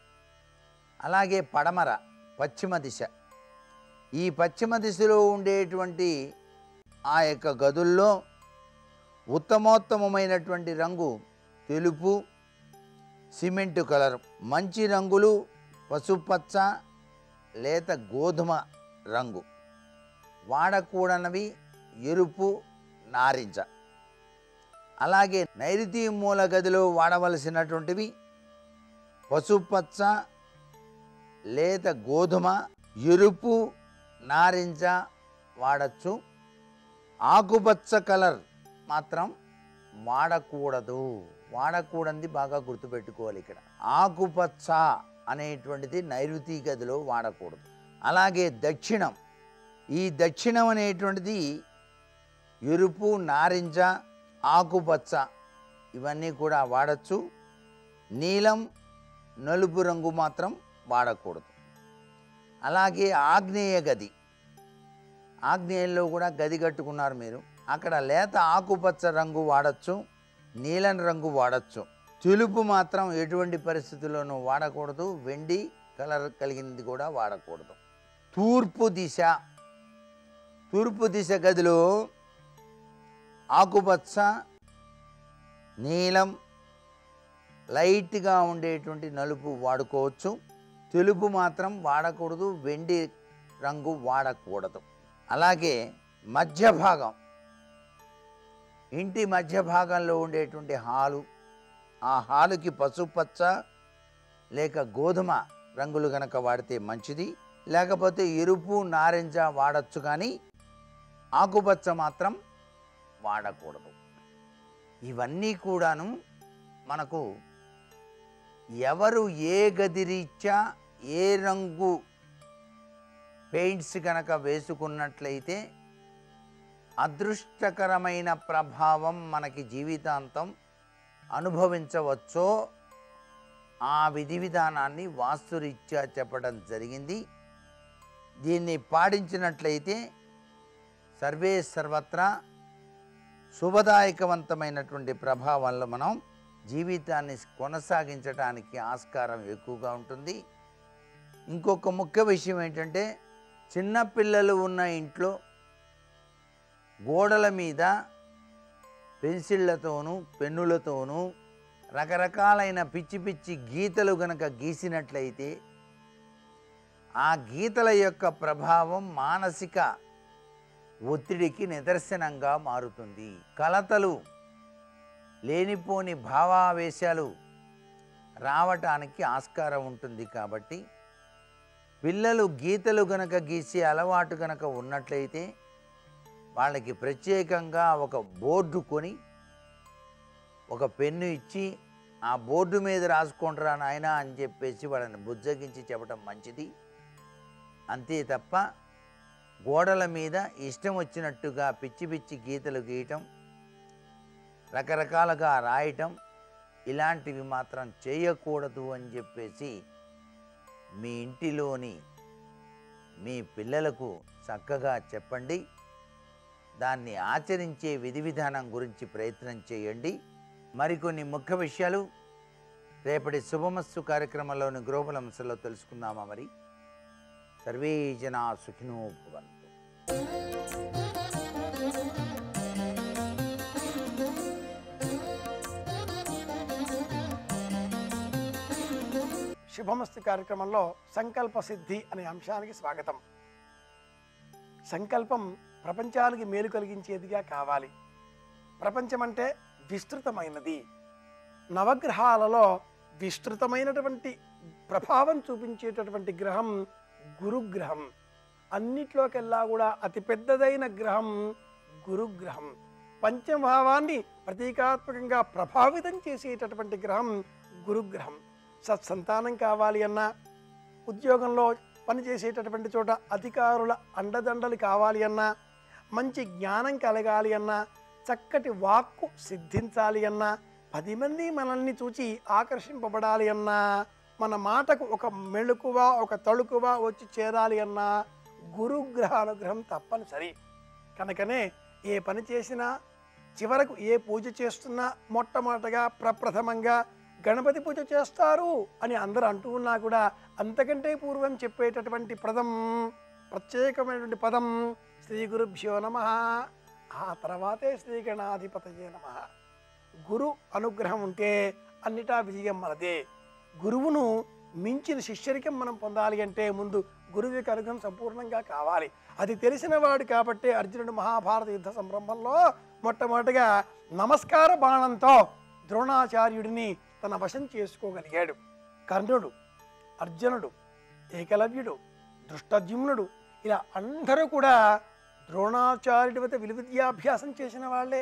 అలాగే పడమర పశ్చిమ దిశ ఈ పశ్చిమ దిశలో ఉండేటువంటి ఆ యొక్క గదుల్లో ఉత్తమోత్తమమైనటువంటి రంగు తెలుపు సిమెంటు కలర్ మంచి రంగులు పసుపచ్చ లేత గోధుమ రంగు వాడకూడనివి ఎరుపు నారింజ అలాగే నైరుతి మూల గదిలో వాడవలసినటువంటివి పసుపచ్చ లేత గోధుమ ఎరుపు నారింజ వాడచ్చు ఆకుపచ్చ కలర్ మాత్రం వాడకూడదు వాడకూడనిది బాగా గుర్తుపెట్టుకోవాలి ఇక్కడ ఆకుపచ్చ అనేటువంటిది నైరుతి గదిలో వాడకూడదు అలాగే దక్షిణం ఈ దక్షిణం అనేటువంటిది ఎరుపు నారింజ ఆకుపచ్చ ఇవన్నీ కూడా వాడచ్చు నీలం నలుపు రంగు మాత్రం వాడకూడదు అలాగే ఆగ్నేయ గది ఆగ్నేయంలో కూడా గది కట్టుకున్నారు మీరు అక్కడ లేత ఆకుపచ్చ రంగు వాడచ్చు నీలం రంగు వాడచ్చు తెలుపు మాత్రం ఎటువంటి పరిస్థితుల్లోనూ వాడకూడదు వెండి కలర్ కలిగినది కూడా వాడకూడదు తూర్పు దిశ తూర్పు దిశ గదిలో ఆకుపచ్చ నీలం లైట్గా ఉండేటువంటి నలుపు వాడుకోవచ్చు తెలుపు మాత్రం వాడకూడదు వెండి రంగు వాడకూడదు అలాగే మధ్య భాగం ఇంటి మధ్య భాగంలో ఉండేటువంటి హాలు ఆ హాలుకి పసుపచ్చ లేక గోధుమ రంగులు కనుక వాడితే మంచిది లేకపోతే ఎరుపు నారింజ వాడచ్చు కానీ ఆకుపచ్చ మాత్రం వాడకూడదు ఇవన్నీ కూడాను మనకు ఎవరు ఏ గది రీత్యా ఏ రంగు పెయింట్స్ కనుక వేసుకున్నట్లయితే అదృష్టకరమైన ప్రభావం మనకి జీవితాంతం అనుభవించవచ్చో ఆ విధి విధానాన్ని వాస్తురీత్యా చెప్పడం జరిగింది దీన్ని పాటించినట్లయితే సర్వే సర్వత్రా శుభదాయకవంతమైనటువంటి ప్రభావంలో మనం జీవితాన్ని కొనసాగించడానికి ఆస్కారం ఎక్కువగా ఉంటుంది ఇంకొక ముఖ్య విషయం ఏంటంటే చిన్నపిల్లలు ఉన్న ఇంట్లో గోడల మీద పెన్సిళ్లతోనూ పెన్నులతోనూ రకరకాలైన పిచ్చి పిచ్చి గీతలు గనక గీసినట్లయితే ఆ గీతల యొక్క ప్రభావం మానసిక ఒత్తిడికి నిదర్శనంగా మారుతుంది కలతలు లేనిపోని భావావేశాలు రావటానికి ఆస్కారం ఉంటుంది కాబట్టి పిల్లలు గీతలు గనక గీసే అలవాటు గనక ఉన్నట్లయితే వాళ్ళకి ప్రత్యేకంగా ఒక బోర్డు కొని ఒక పెన్ను ఇచ్చి ఆ బోర్డు మీద రాసుకుంటారా నాయనా అని చెప్పేసి వాళ్ళని బుజ్జగించి చెప్పడం మంచిది అంతే తప్ప గోడల మీద ఇష్టం వచ్చినట్టుగా పిచ్చి పిచ్చి గీతలు గీయటం రకరకాలుగా రాయటం ఇలాంటివి మాత్రం చేయకూడదు అని చెప్పేసి మీ ఇంటిలోని మీ పిల్లలకు చక్కగా చెప్పండి దాన్ని ఆచరించే విధి విధానం గురించి ప్రయత్నం చేయండి మరికొన్ని ముఖ్య విషయాలు రేపటి శుభమస్సు కార్యక్రమంలోని గ్లోబల్ అంశంలో తెలుసుకుందామా మరి సర్వే జనా సుఖినో భవంతు శుభమస్తు కార్యక్రమంలో సంకల్ప సిద్ధి అనే అంశానికి స్వాగతం సంకల్పం ప్రపంచానికి మేలు కలిగించేదిగా కావాలి ప్రపంచం అంటే విస్తృతమైనది నవగ్రహాలలో విస్తృతమైనటువంటి ప్రభావం చూపించేటటువంటి గ్రహం గురుగ్రహం అన్నిట్లోకెల్లా కూడా అతి పెద్దదైన గ్రహం గురుగ్రహం పంచభావాన్ని ప్రతీకాత్మకంగా ప్రభావితం చేసేటటువంటి గ్రహం గురుగ్రహం సత్సంతానం కావాలి అన్నా ఉద్యోగంలో పనిచేసేటటువంటి చోట అధికారుల అండదండలు కావాలి అన్నా మంచి జ్ఞానం కలగాలి అన్నా చక్కటి వాక్కు సిద్ధించాలి అన్నా పది మంది మనల్ని చూచి ఆకర్షింపబడాలి అన్నా మన మాటకు ఒక మెళుకువ ఒక తళుకువ వచ్చి చేరాలి అన్నా గురుగ్రహ అనుగ్రహం తప్పనిసరి కనుకనే ఏ పని చేసినా చివరకు ఏ పూజ చేస్తున్నా మొట్టమొదటగా ప్రప్రథమంగా గణపతి పూజ చేస్తారు అని అందరూ అంటూ ఉన్నా కూడా అంతకంటే పూర్వం చెప్పేటటువంటి పదం ప్రత్యేకమైనటువంటి పదం శ్రీ గురుభ్యో నమ ఆ తర్వాతే శ్రీ గణాధిపతయే నమ గురు అనుగ్రహం ఉంటే అన్నిటా విజయం మనదే గురువును మించిన శిష్యరికం మనం పొందాలి అంటే ముందు గురువు యొక్క అనుగ్రహం సంపూర్ణంగా కావాలి అది తెలిసిన వాడు కాబట్టి అర్జునుడు మహాభారత యుద్ధ సంరంభంలో మొట్టమొదటిగా నమస్కార బాణంతో ద్రోణాచార్యుడిని తన వశం చేసుకోగలిగాడు కర్ణుడు అర్జునుడు ఏకలవ్యుడు దృష్టద్యుమ్నుడు ఇలా అందరూ కూడా ద్రోణాచార్యుడి వద్ద విలువిద్యాభ్యాసం చేసిన వాళ్ళే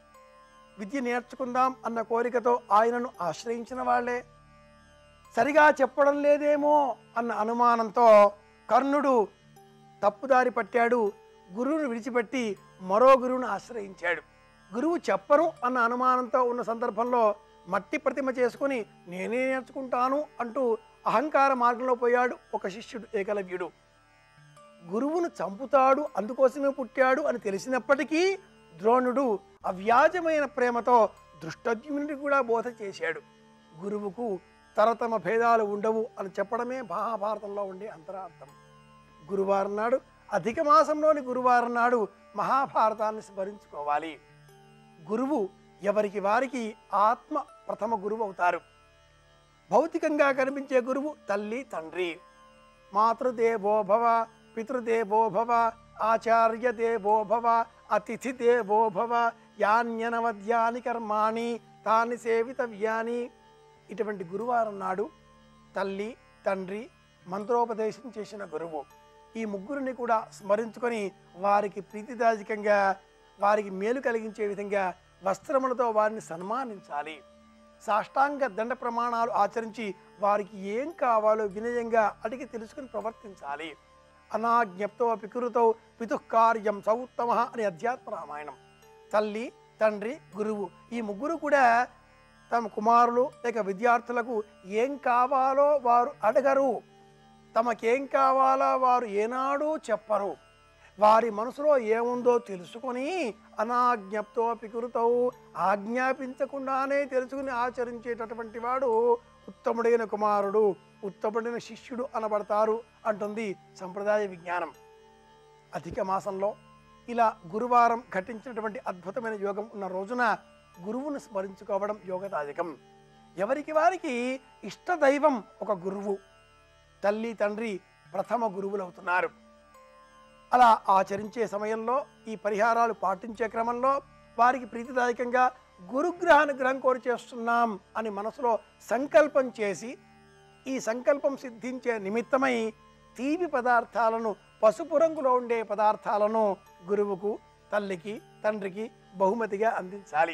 విద్య నేర్చుకుందాం అన్న కోరికతో ఆయనను ఆశ్రయించిన వాళ్ళే సరిగా చెప్పడం లేదేమో అన్న అనుమానంతో కర్ణుడు తప్పుదారి పట్టాడు గురువును విడిచిపెట్టి మరో గురువును ఆశ్రయించాడు గురువు చెప్పరు అన్న అనుమానంతో ఉన్న సందర్భంలో మట్టి ప్రతిమ చేసుకుని నేనే నేర్చుకుంటాను అంటూ అహంకార మార్గంలో పోయాడు ఒక శిష్యుడు ఏకలవ్యుడు గురువును చంపుతాడు అందుకోసమే పుట్టాడు అని తెలిసినప్పటికీ ద్రోణుడు అవ్యాజమైన ప్రేమతో దృష్టద్యుమ్నుడికి కూడా బోధ చేశాడు గురువుకు తరతమ భేదాలు ఉండవు అని చెప్పడమే మహాభారతంలో ఉండే అంతరార్థం గురువారం నాడు అధిక మాసంలోని గురువారం నాడు మహాభారతాన్ని స్మరించుకోవాలి గురువు ఎవరికి వారికి ఆత్మ ప్రథమ గురువు అవుతారు భౌతికంగా కనిపించే గురువు తల్లి తండ్రి మాతృదేవో భవ పితృదేవో భవ ఆచార్య దేవో భవ అతిథి దేవో భవ యాన్యనవద్యాని కర్మాణి తాని సేవితవ్యాని ఇటువంటి గురువారం నాడు తల్లి తండ్రి మంత్రోపదేశం చేసిన గురువు ఈ ముగ్గురిని కూడా స్మరించుకొని వారికి ప్రీతిదాయకంగా వారికి మేలు కలిగించే విధంగా వస్త్రములతో వారిని సన్మానించాలి సాష్టాంగ దండ ప్రమాణాలు ఆచరించి వారికి ఏం కావాలో వినయంగా అడిగి తెలుసుకుని ప్రవర్తించాలి అనాజ్ఞప్తో పికురుతో పితుఃకార్యం సౌత్తమ అని అధ్యాత్మ రామాయణం తల్లి తండ్రి గురువు ఈ ముగ్గురు కూడా తమ కుమారులు లేక విద్యార్థులకు ఏం కావాలో వారు అడగరు తమకేం కావాలో వారు ఏనాడూ చెప్పరు వారి మనసులో ఏముందో తెలుసుకొని అనాజ్ఞప్తో పికురుతో ఆజ్ఞాపించకుండానే తెలుసుకుని ఆచరించేటటువంటి వాడు ఉత్తముడైన కుమారుడు ఉత్తముడైన శిష్యుడు అనబడతారు అంటుంది సంప్రదాయ విజ్ఞానం అధిక మాసంలో ఇలా గురువారం ఘటించినటువంటి అద్భుతమైన యోగం ఉన్న రోజున గురువును స్మరించుకోవడం యోగదాయకం ఎవరికి వారికి ఇష్టదైవం ఒక గురువు తల్లి తండ్రి ప్రథమ గురువులు అవుతున్నారు అలా ఆచరించే సమయంలో ఈ పరిహారాలు పాటించే క్రమంలో వారికి ప్రీతిదాయకంగా గురుగ్రహానుగ్రహం కోరి చేస్తున్నాం అని మనసులో సంకల్పం చేసి ఈ సంకల్పం సిద్ధించే నిమిత్తమై తీపి పదార్థాలను పసుపు రంగులో ఉండే పదార్థాలను గురువుకు తల్లికి తండ్రికి బహుమతిగా అందించాలి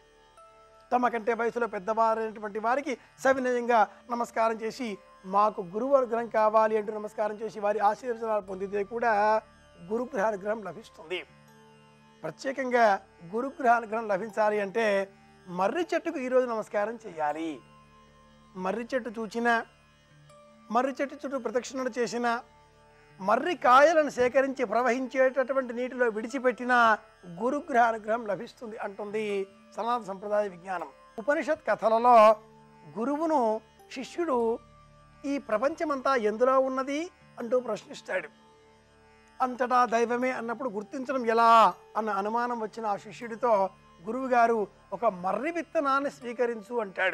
తమ కంటే వయసులో పెద్దవారైనటువంటి వారికి సవినయంగా నమస్కారం చేసి మాకు గురువు అనుగ్రహం కావాలి అంటూ నమస్కారం చేసి వారి ఆశీర్వచనాలు పొందితే కూడా గురుగ్రహ అనుగ్రహం లభిస్తుంది ప్రత్యేకంగా గురుగ్రహ అనుగ్రహం లభించాలి అంటే మర్రి చెట్టుకు ఈరోజు నమస్కారం చేయాలి మర్రి చెట్టు చూచినా మర్రి చెట్టు చుట్టూ ప్రదక్షిణలు చేసిన మర్రి కాయలను సేకరించి ప్రవహించేటటువంటి నీటిలో విడిచిపెట్టిన గురుగ్రహ అనుగ్రహం లభిస్తుంది అంటుంది సనాతన సంప్రదాయ విజ్ఞానం ఉపనిషత్ కథలలో గురువును శిష్యుడు ఈ ప్రపంచమంతా ఎందులో ఉన్నది అంటూ ప్రశ్నిస్తాడు అంతటా దైవమే అన్నప్పుడు గుర్తించడం ఎలా అన్న అనుమానం వచ్చిన ఆ శిష్యుడితో గురువుగారు ఒక మర్రి విత్తనాన్ని స్వీకరించు అంటాడు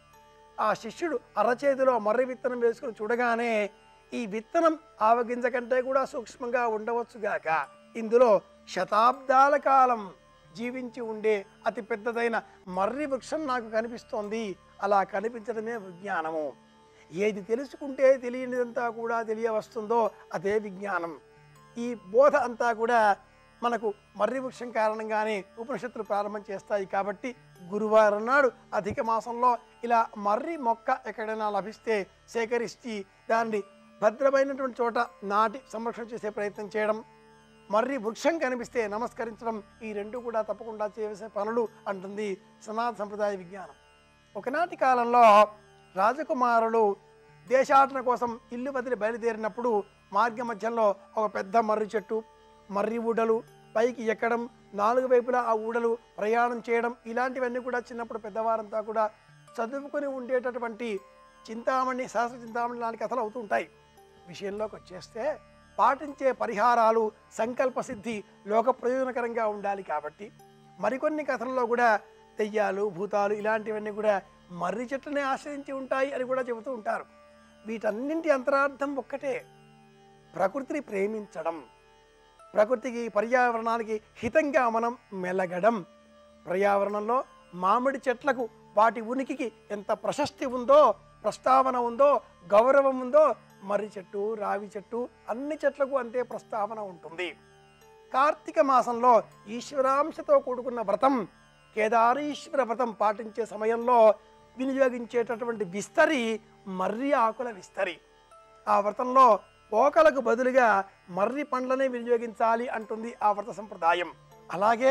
ఆ శిష్యుడు అరచేతిలో మర్రి విత్తనం వేసుకుని చూడగానే ఈ విత్తనం ఆవగింజ కంటే కూడా సూక్ష్మంగా ఉండవచ్చుగాక ఇందులో శతాబ్దాల కాలం జీవించి ఉండే అతి పెద్దదైన మర్రి వృక్షం నాకు కనిపిస్తోంది అలా కనిపించడమే విజ్ఞానము ఏది తెలుసుకుంటే తెలియనిదంతా కూడా తెలియవస్తుందో అదే విజ్ఞానం ఈ బోధ అంతా కూడా మనకు మర్రి వృక్షం కారణంగానే ఉపనిషత్తులు ప్రారంభం చేస్తాయి కాబట్టి గురువారం నాడు అధిక మాసంలో ఇలా మర్రి మొక్క ఎక్కడైనా లభిస్తే సేకరించి దాన్ని భద్రమైనటువంటి చోట నాటి సంరక్షణ చేసే ప్రయత్నం చేయడం మర్రి వృక్షం కనిపిస్తే నమస్కరించడం ఈ రెండు కూడా తప్పకుండా చేసే పనులు అంటుంది సనాతన సంప్రదాయ విజ్ఞానం ఒకనాటి కాలంలో రాజకుమారులు దేశాటన కోసం ఇల్లు వదిలి బయలుదేరినప్పుడు మార్గ మధ్యంలో ఒక పెద్ద మర్రి చెట్టు మర్రి ఊడలు పైకి ఎక్కడం నాలుగు వైపులా ఆ ఊడలు ప్రయాణం చేయడం ఇలాంటివన్నీ కూడా చిన్నప్పుడు పెద్దవారంతా కూడా చదువుకొని ఉండేటటువంటి చింతామణి శాస్త్ర చింతామణి లాంటి కథలు అవుతూ ఉంటాయి విషయంలోకి వచ్చేస్తే పాటించే పరిహారాలు సంకల్ప సిద్ధి లోక ప్రయోజనకరంగా ఉండాలి కాబట్టి మరికొన్ని కథల్లో కూడా దెయ్యాలు భూతాలు ఇలాంటివన్నీ కూడా మర్రి చెట్టునే ఆశ్రయించి ఉంటాయి అని కూడా చెబుతూ ఉంటారు వీటన్నింటి అంతరార్థం ఒక్కటే ప్రకృతిని ప్రేమించడం ప్రకృతికి పర్యావరణానికి హితంగా మనం మెలగడం పర్యావరణంలో మామిడి చెట్లకు వాటి ఉనికికి ఎంత ప్రశస్తి ఉందో ప్రస్తావన ఉందో గౌరవం ఉందో మర్రి చెట్టు రావి చెట్టు అన్ని చెట్లకు అంతే ప్రస్తావన ఉంటుంది కార్తీక మాసంలో ఈశ్వరాంశతో కూడుకున్న వ్రతం కేదారీశ్వర వ్రతం పాటించే సమయంలో వినియోగించేటటువంటి విస్తరి మర్రి ఆకుల విస్తరి ఆ వ్రతంలో పోకలకు బదులుగా మర్రి పండ్లనే వినియోగించాలి అంటుంది ఆ వ్రత సంప్రదాయం అలాగే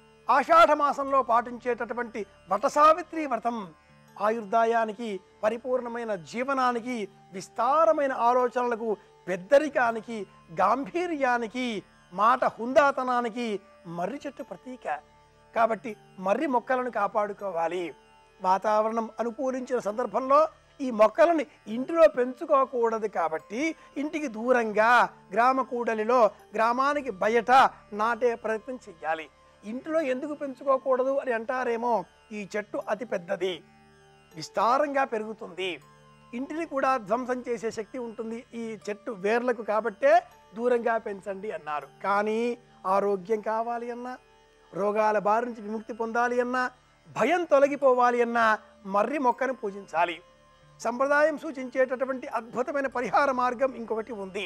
ఆషాఢ మాసంలో పాటించేటటువంటి వటసావిత్రి వ్రతం ఆయుర్దాయానికి పరిపూర్ణమైన జీవనానికి విస్తారమైన ఆలోచనలకు పెద్దరికానికి గాంభీర్యానికి మాట హుందాతనానికి మర్రి చెట్టు ప్రతీక కాబట్టి మర్రి మొక్కలను కాపాడుకోవాలి వాతావరణం అనుకూలించిన సందర్భంలో ఈ మొక్కలని ఇంటిలో పెంచుకోకూడదు కాబట్టి ఇంటికి దూరంగా గ్రామ కూడలిలో గ్రామానికి బయట నాటే ప్రయత్నం చెయ్యాలి ఇంటిలో ఎందుకు పెంచుకోకూడదు అని అంటారేమో ఈ చెట్టు అతి పెద్దది విస్తారంగా పెరుగుతుంది ఇంటిని కూడా ధ్వంసం చేసే శక్తి ఉంటుంది ఈ చెట్టు వేర్లకు కాబట్టే దూరంగా పెంచండి అన్నారు కానీ ఆరోగ్యం కావాలి అన్నా రోగాల బారి నుంచి విముక్తి పొందాలి అన్నా భయం తొలగిపోవాలి అన్నా మర్రి మొక్కను పూజించాలి సంప్రదాయం సూచించేటటువంటి అద్భుతమైన పరిహార మార్గం ఇంకొకటి ఉంది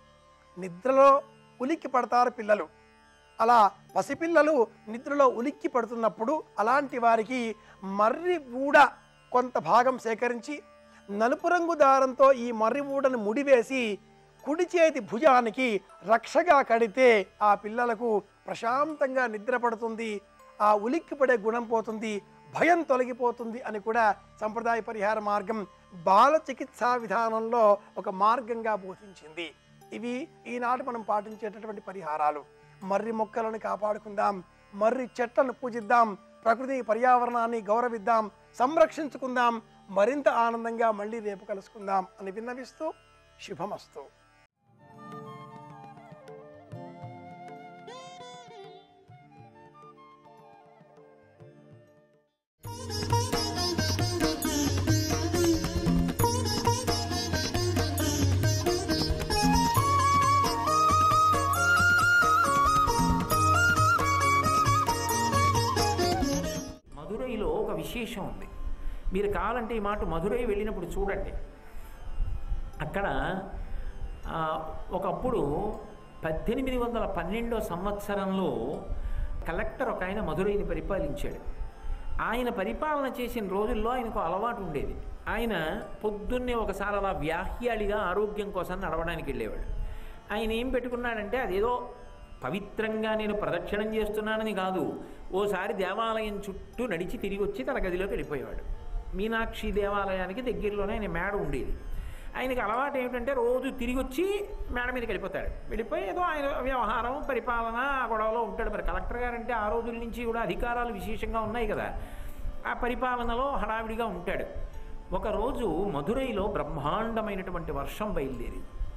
నిద్రలో ఉలిక్కి పడతారు పిల్లలు అలా పసిపిల్లలు నిద్రలో ఉలిక్కి పడుతున్నప్పుడు అలాంటి వారికి మర్రి ఊడ కొంత భాగం సేకరించి నలుపు రంగు దారంతో ఈ మర్రి ఊడను ముడివేసి కుడి చేతి భుజానికి రక్షగా కడితే ఆ పిల్లలకు ప్రశాంతంగా నిద్ర పడుతుంది ఆ ఉలిక్కి పడే గుణం పోతుంది భయం తొలగిపోతుంది అని కూడా సంప్రదాయ పరిహార మార్గం బాల చికిత్సా విధానంలో ఒక మార్గంగా బోధించింది ఇవి ఈనాడు మనం పాటించేటటువంటి పరిహారాలు మర్రి మొక్కలను కాపాడుకుందాం మర్రి చెట్లను పూజిద్దాం ప్రకృతి పర్యావరణాన్ని గౌరవిద్దాం సంరక్షించుకుందాం మరింత ఆనందంగా మళ్ళీ రేపు కలుసుకుందాం అని విన్నవిస్తూ శుభమస్తు మధురైలో ఒక విశేషం ఉంది మీరు కావాలంటే ఈ మాట మధురై వెళ్ళినప్పుడు చూడండి అక్కడ ఆ, ఒకప్పుడు పద్దెనిమిది వందల పన్నెండో సంవత్సరంలో కలెక్టర్ ఒక ఆయన మధురైని పరిపాలించాడు ఆయన పరిపాలన చేసిన రోజుల్లో ఆయనకు అలవాటు ఉండేది ఆయన పొద్దున్నే ఒకసారి అలా వ్యాహ్యాళిగా ఆరోగ్యం కోసం నడవడానికి వెళ్ళేవాడు ఆయన ఏం పెట్టుకున్నాడంటే అదేదో పవిత్రంగా నేను ప్రదక్షిణం చేస్తున్నానని కాదు ఓసారి దేవాలయం చుట్టూ నడిచి తిరిగి వచ్చి తన గదిలోకి వెళ్ళిపోయేవాడు మీనాక్షి దేవాలయానికి దగ్గరలోనే ఆయన మేడ ఉండేది ఆయనకి అలవాటు ఏమిటంటే రోజు తిరిగి వచ్చి మేడ మీదకి వెళ్ళిపోతాడు వెళ్ళిపోయి ఏదో ఆయన వ్యవహారం పరిపాలన ఆ గొడవలో ఉంటాడు మరి కలెక్టర్ గారు అంటే ఆ రోజుల నుంచి కూడా అధికారాలు విశేషంగా ఉన్నాయి కదా ఆ పరిపాలనలో హడావిడిగా ఉంటాడు ఒకరోజు మధురైలో బ్రహ్మాండమైనటువంటి వర్షం బయలుదేరింది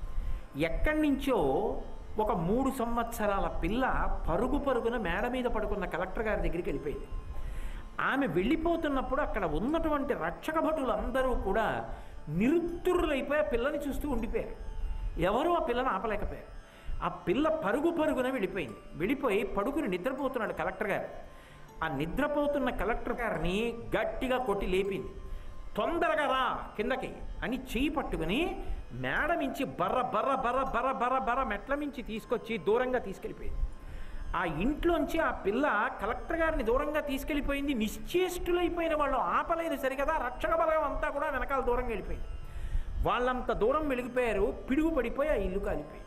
ఎక్కడి నుంచో ఒక మూడు సంవత్సరాల పిల్ల పరుగు పరుగున మేడ మీద పడుకున్న కలెక్టర్ గారి దగ్గరికి వెళ్ళిపోయింది ఆమె వెళ్ళిపోతున్నప్పుడు అక్కడ ఉన్నటువంటి రక్షక భటులందరూ కూడా నిరుత్తురులైపోయి ఆ పిల్లని చూస్తూ ఉండిపోయారు ఎవరు ఆ పిల్లని ఆపలేకపోయారు ఆ పిల్ల పరుగు పరుగున వెళ్ళిపోయింది వెళ్ళిపోయి పడుకుని నిద్రపోతున్నాడు కలెక్టర్ గారు ఆ నిద్రపోతున్న కలెక్టర్ గారిని గట్టిగా కొట్టి లేపింది తొందరగా రా కిందకి అని చెయ్యి పట్టుకుని మేడ మించి బర్ర బర్ర బర్ర బర్ర బర్ర బర్ర మెట్ల మించి తీసుకొచ్చి దూరంగా తీసుకెళ్ళిపోయింది ఆ ఇంట్లోంచి ఆ పిల్ల కలెక్టర్ గారిని దూరంగా తీసుకెళ్ళిపోయింది నిశ్చేష్టులైపోయిన వాళ్ళు ఆపలేదు సరికదా రక్షక బలం అంతా కూడా వెనకాల దూరంగా వెళ్ళిపోయింది వాళ్ళంత దూరం వెలిగిపోయారు పిడుగు పడిపోయి ఆ ఇల్లు కాలిపోయింది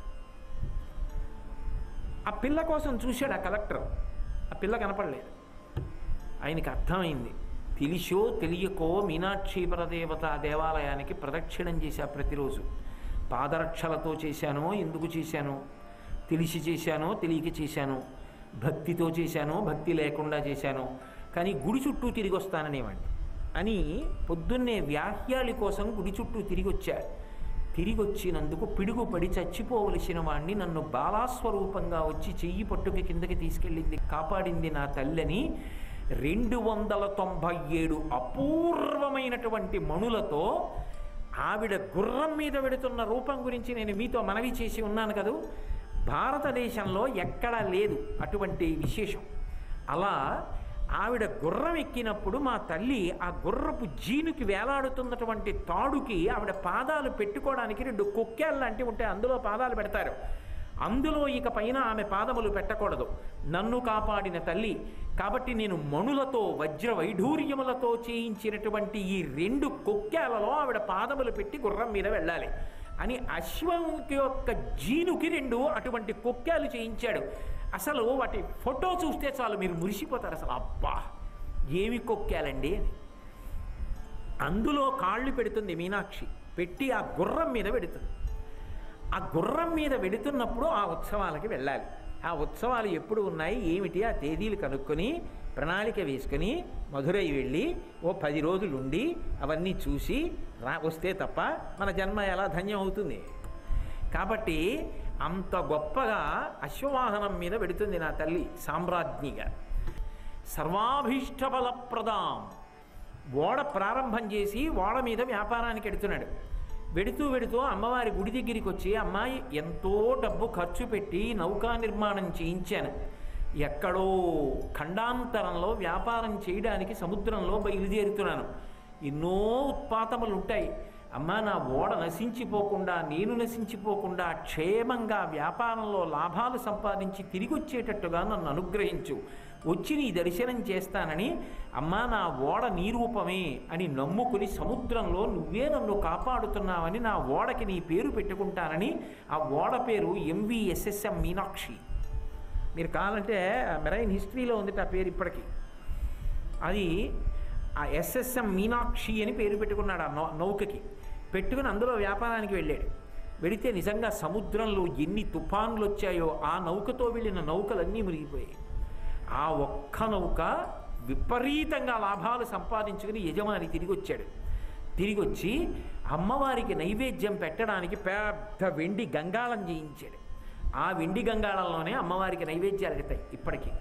ఆ పిల్ల కోసం చూశాడు ఆ కలెక్టర్ ఆ పిల్ల కనపడలేదు ఆయనకి అర్థమైంది తెలిసో తెలియకో మీనాక్షి పరదేవత దేవాలయానికి ప్రదక్షిణం చేశా ప్రతిరోజు పాదరక్షలతో చేశానో ఎందుకు చేశానో తెలిసి చేశానో తెలియక చేశానో భక్తితో చేశానో భక్తి లేకుండా చేశానో కానీ గుడి చుట్టూ తిరిగి వస్తాననేవాడిని అని పొద్దున్నే వ్యాహ్యాలి కోసం గుడి చుట్టూ తిరిగి వచ్చా తిరిగి వచ్చినందుకు పిడుగుపడి చచ్చిపోవలసిన వాణ్ణి నన్ను బాలాస్వరూపంగా వచ్చి చెయ్యి పట్టుకు కిందకి తీసుకెళ్ళింది కాపాడింది నా తల్లని రెండు వందల తొంభై ఏడు అపూర్వమైనటువంటి మణులతో ఆవిడ గుర్రం మీద వెడుతున్న రూపం గురించి నేను మీతో మనవి చేసి ఉన్నాను కదూ భారతదేశంలో ఎక్కడా లేదు అటువంటి విశేషం అలా ఆవిడ గుర్రం ఎక్కినప్పుడు మా తల్లి ఆ గుర్రపు జీనుకి వేలాడుతున్నటువంటి తాడుకి ఆవిడ పాదాలు పెట్టుకోవడానికి రెండు కుక్కేలు లాంటివి ఉంటాయి అందులో పాదాలు పెడతారు అందులో ఇక పైన ఆమె పాదములు పెట్టకూడదు నన్ను కాపాడిన తల్లి కాబట్టి నేను మణులతో వజ్ర వైఢూర్యములతో చేయించినటువంటి ఈ రెండు కొక్కేలలో ఆవిడ పాదములు పెట్టి గుర్రం మీద వెళ్ళాలి అని అశ్వంకి యొక్క జీనుకి రెండు అటువంటి కొక్కాలు చేయించాడు అసలు వాటి ఫోటో చూస్తే చాలు మీరు మురిసిపోతారు అసలు అబ్బా ఏమి కొక్కాలండి అని అందులో కాళ్ళు పెడుతుంది మీనాక్షి పెట్టి ఆ గుర్రం మీద పెడుతుంది ఆ గుర్రం మీద వెడుతున్నప్పుడు ఆ ఉత్సవాలకి వెళ్ళాలి ఆ ఉత్సవాలు ఎప్పుడు ఉన్నాయి ఏమిటి ఆ తేదీలు కనుక్కొని ప్రణాళిక వేసుకొని మధురై వెళ్ళి ఓ పది రోజులు ఉండి అవన్నీ చూసి రా వస్తే తప్ప మన జన్మ ఎలా ధన్యం అవుతుంది కాబట్టి అంత గొప్పగా అశ్వవాహనం మీద వెడుతుంది నా తల్లి సామ్రాజ్ఞిగా సర్వాభీష్ట ఫలప్రదాం ఓడ ప్రారంభం చేసి ఓడ మీద వ్యాపారానికి ఎడుతున్నాడు వెడుతూ వెడుతూ అమ్మవారి గుడి దగ్గరికి వచ్చి అమ్మాయి ఎంతో డబ్బు ఖర్చు పెట్టి నౌకా నిర్మాణం చేయించాను ఎక్కడో ఖండాంతరంలో వ్యాపారం చేయడానికి సముద్రంలో బయలుదేరుతున్నాను ఎన్నో ఉత్పాతములు ఉంటాయి అమ్మా నా ఓడ నశించిపోకుండా నేను నశించిపోకుండా క్షేమంగా వ్యాపారంలో లాభాలు సంపాదించి తిరిగి వచ్చేటట్టుగా నన్ను అనుగ్రహించు వచ్చి నీ దర్శనం చేస్తానని అమ్మా నా ఓడ నీ రూపమే అని నమ్ముకుని సముద్రంలో నువ్వే నన్ను కాపాడుతున్నావని నా ఓడకి నీ పేరు పెట్టుకుంటానని ఆ ఓడ పేరు ఎంవిఎస్ఎస్ఎం మీనాక్షి మీరు కావాలంటే మెరైన్ హిస్టరీలో ఉంది ఆ పేరు ఇప్పటికీ అది ఆ ఎస్ఎస్ఎం మీనాక్షి అని పేరు పెట్టుకున్నాడు ఆ నౌ- నౌకకి పెట్టుకుని అందులో వ్యాపారానికి వెళ్ళాడు వెళితే నిజంగా సముద్రంలో ఎన్ని తుఫాన్లు వచ్చాయో ఆ నౌకతో వెళ్ళిన నౌకలన్నీ మునిగిపోయాయి ఆ ఒక్క నౌక విపరీతంగా లాభాలు సంపాదించుకుని యజమాని తిరిగి వచ్చాడు తిరిగి వచ్చి అమ్మవారికి నైవేద్యం పెట్టడానికి పెద్ద వెండి గంగాళం చేయించాడు ఆ వెండి గంగాళంలోనే అమ్మవారికి నైవేద్యాలు ఎడతాయి ఇప్పటికీ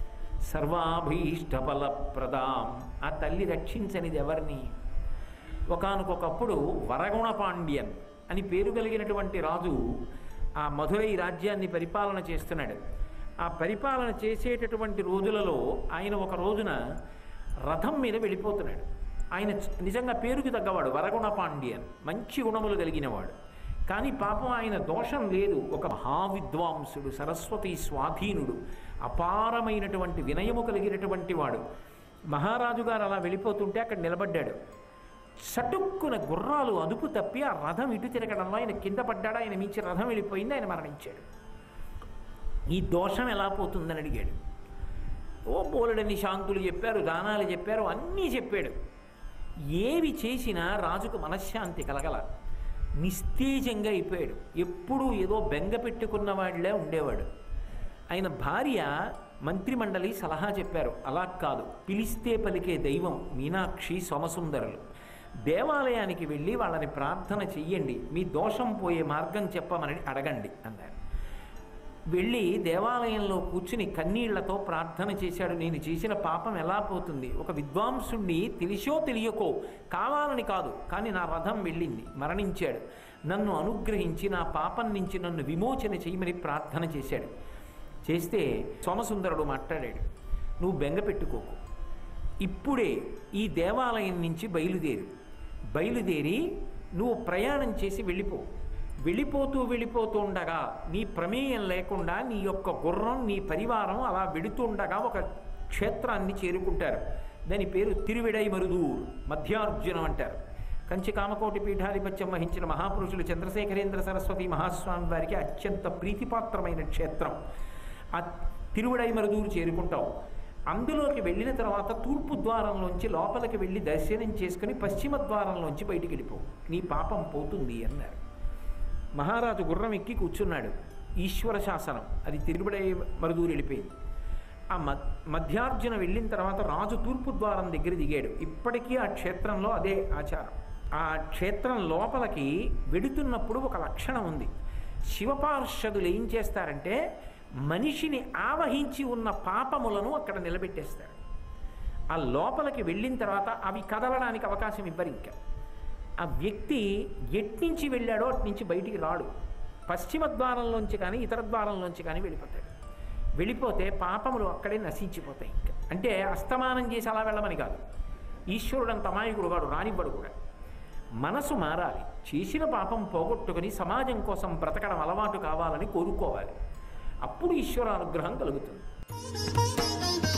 సర్వాభీష్టఫలప్రదాం ఆ తల్లి రక్షించనిది ఎవరిని ఒకానొకప్పుడు వరగుణ పాండ్యన్ అని పేరు కలిగినటువంటి రాజు ఆ మధురై రాజ్యాన్ని పరిపాలన చేస్తున్నాడు ఆ పరిపాలన చేసేటటువంటి రోజులలో ఆయన ఒక రోజున రథం మీద వెళ్ళిపోతున్నాడు ఆయన చ- నిజంగా పేరుకి తగ్గవాడు వరగుణ పాండ్యన్ మంచి గుణములు కలిగినవాడు కానీ పాపం ఆయన దోషం లేదు ఒక మహావిద్వాంసుడు సరస్వతి స్వాధీనుడు అపారమైనటువంటి వినయము కలిగినటువంటి వాడు మహారాజు గారు అలా వెళ్ళిపోతుంటే అక్కడ నిలబడ్డాడు చటుక్కున గుర్రాలు అదుపు తప్పి ఆ రథం ఇటు తిరగడంలో ఆయన కింద పడ్డాడు ఆయన మించి రథం వెళ్ళిపోయింది ఆయన మరణించాడు ఈ దోషం ఎలా పోతుందని అడిగాడు ఓ బోలెడన్ని శాంతులు చెప్పారు దానాలు చెప్పారు అన్నీ చెప్పాడు ఏవి చేసినా రాజుకు మనశ్శాంతి కలగల నిస్తేజంగా అయిపోయాడు ఎప్పుడూ ఏదో బెంగ పెట్టుకున్న వాళ్ళే ఉండేవాడు ఆయన భార్య మంత్రిమండలి సలహా చెప్పారు అలా కాదు పిలిస్తే పలికే దైవం మీనాక్షి సోమసుందరులు దేవాలయానికి వెళ్ళి వాళ్ళని ప్రార్థన చెయ్యండి మీ దోషం పోయే మార్గం చెప్పమని అడగండి అన్నారు వెళ్ళి దేవాలయంలో కూర్చుని కన్నీళ్లతో ప్రార్థన చేశాడు నేను చేసిన పాపం ఎలా పోతుంది ఒక విద్వాంసుణ్ణి తెలిసో తెలియకో కావాలని కాదు కానీ నా రథం వెళ్ళింది మరణించాడు నన్ను అనుగ్రహించి నా పాపం నుంచి నన్ను విమోచన చేయమని ప్రార్థన చేశాడు చేస్తే సోమసుందరుడు మాట్లాడాడు నువ్వు బెంగ పెట్టుకోకు ఇప్పుడే ఈ దేవాలయం నుంచి బయలుదేరు బయలుదేరి నువ్వు ప్రయాణం చేసి వెళ్ళిపో వెళ్ళిపోతూ వెళ్ళిపోతూ ఉండగా నీ ప్రమేయం లేకుండా నీ యొక్క గుర్రం నీ పరివారం అలా వెడుతుండగా ఒక క్షేత్రాన్ని చేరుకుంటారు దాని పేరు తిరువిడై మరుదూర్ మధ్యార్జునం అంటారు కంచి కామకోటి పీఠాధిపత్యం వహించిన మహాపురుషులు చంద్రశేఖరేంద్ర సరస్వతి మహాస్వామి వారికి అత్యంత ప్రీతిపాత్రమైన క్షేత్రం ఆ తిరువిడై మరుదూరు చేరుకుంటావు అందులోకి వెళ్ళిన తర్వాత తూర్పు ద్వారంలోంచి లోపలికి వెళ్ళి దర్శనం చేసుకుని పశ్చిమ ద్వారంలోంచి బయటికి వెళ్ళిపో నీ పాపం పోతుంది అన్నారు మహారాజు గుర్రం ఎక్కి కూర్చున్నాడు ఈశ్వర శాసనం అది తిరుగుబడే మరుదూరు వెళ్ళిపోయింది ఆ మ మధ్యార్జున వెళ్ళిన తర్వాత రాజు తూర్పు ద్వారం దగ్గర దిగాడు ఇప్పటికీ ఆ క్షేత్రంలో అదే ఆచారం ఆ క్షేత్రం లోపలికి వెడుతున్నప్పుడు ఒక లక్షణం ఉంది శివపార్షదులు ఏం చేస్తారంటే మనిషిని ఆవహించి ఉన్న పాపములను అక్కడ నిలబెట్టేస్తారు ఆ లోపలికి వెళ్ళిన తర్వాత అవి కదలడానికి అవకాశం ఇవ్వరు ఇంకా ఆ వ్యక్తి ఎట్నుంచి వెళ్ళాడో అటు నుంచి బయటికి రాడు పశ్చిమ ద్వారంలోంచి కానీ ఇతర ద్వారంలోంచి కానీ వెళ్ళిపోతాడు వెళ్ళిపోతే పాపములు అక్కడే నశించిపోతాయి ఇంకా అంటే అస్తమానం చేసి అలా వెళ్ళమని కాదు ఈశ్వరుడు అంత అమాయకుడు కాడు రానివ్వడు కూడా మనసు మారాలి చేసిన పాపం పోగొట్టుకుని సమాజం కోసం బ్రతకడం అలవాటు కావాలని కోరుకోవాలి అప్పుడు ఈశ్వర అనుగ్రహం కలుగుతుంది